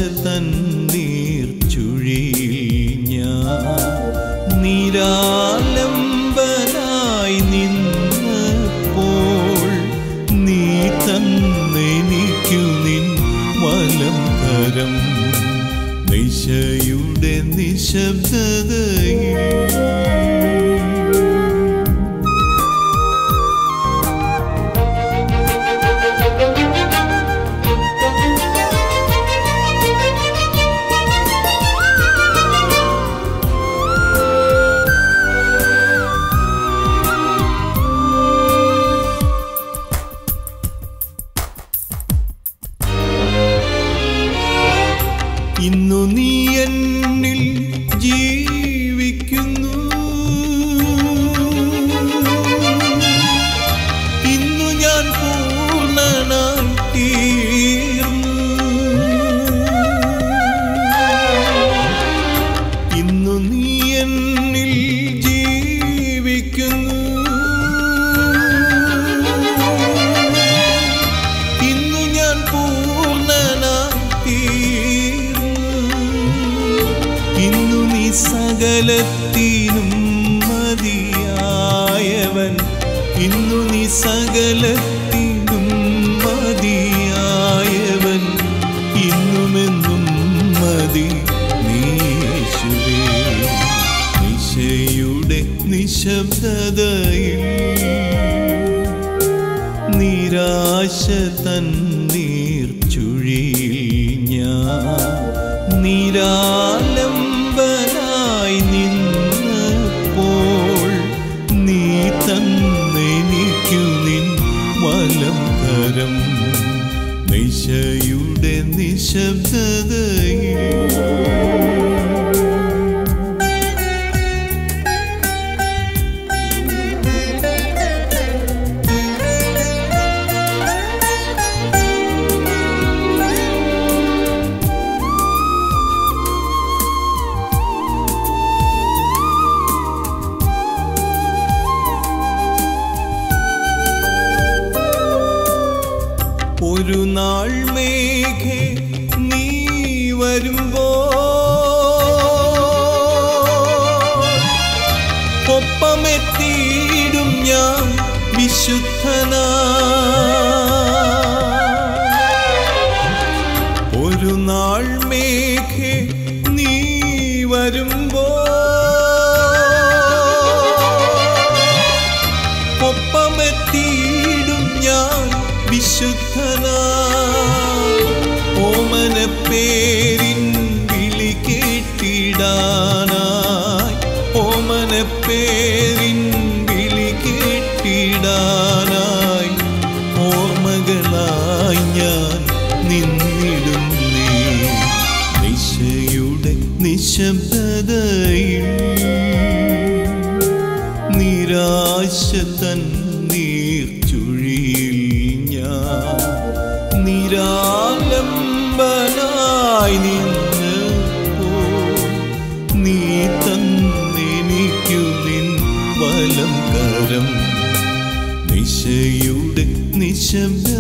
തന്നീർ ചുഴിയിൽ ഞാൻ നിരാലംബനായി നിന്നപ്പോൾ നീ തന്നെനിക്കു നിൻ വലം കരം നിശയുടെ നിശബ്ദതയിൽ ഇന്നു നീ എന്നിൽ ജീവിക്കുന്നു ഇന്നു ഞാൻ പൂർണ്ണനായി തീർന്നു ഇന്നു നീ എന്നിൽ ജീവിക്കുന്നു ഇന്നു ഞാൻ പൂർണ്ണനായി തീർന്നു ഇന്നു നീ സകലത്തിനും മതിയായവൻ ഇന്നു നീ സകലത്തിനും മതിയായവൻ ഇന്നുമെന്നും മതി നീശുവേ നിശയുടെ നിശബ്ദതയിൽ നിരാശ തന്നീർ ചുഴിയിൽ ഞാൻ നിരാലംബനായി നിന്നപ്പോൾ നീ തന്നെനിക്കു നിൻ വലം കരം നിശയുടെ നിശബ്ദതയിൽ ഒരു നാൾ മേഘേ നീ വരുമ്പോ ഒപ്പമെത്തിയിടും ഞാൻ വിശുദ്ധനാ ഒരു നാൾ മേഘേ നീ വരുമ്പോ ഒപ്പമെത്തിയിടും ഞാൻ വിശുദ്ധനാ ഓമന പേരിൻ വിളി കേട്ടിടാനായി ഓമന പേരിൻ വിളി കേട്ടിടാനായി ഓർമ്മകളായി ഞാൻ നിന്നിടുന്നേ നിശയുടെ നിശബ്ദതയിൽ നിരാശ തന്നീർ ചുഴിയിൽ ഞാൻ നിരാലംബനായി നിന്നപ്പോൾ നീ തന്നെനിക്കു നിൻ വലം കരം നിശയുടെ നിശബ്ദ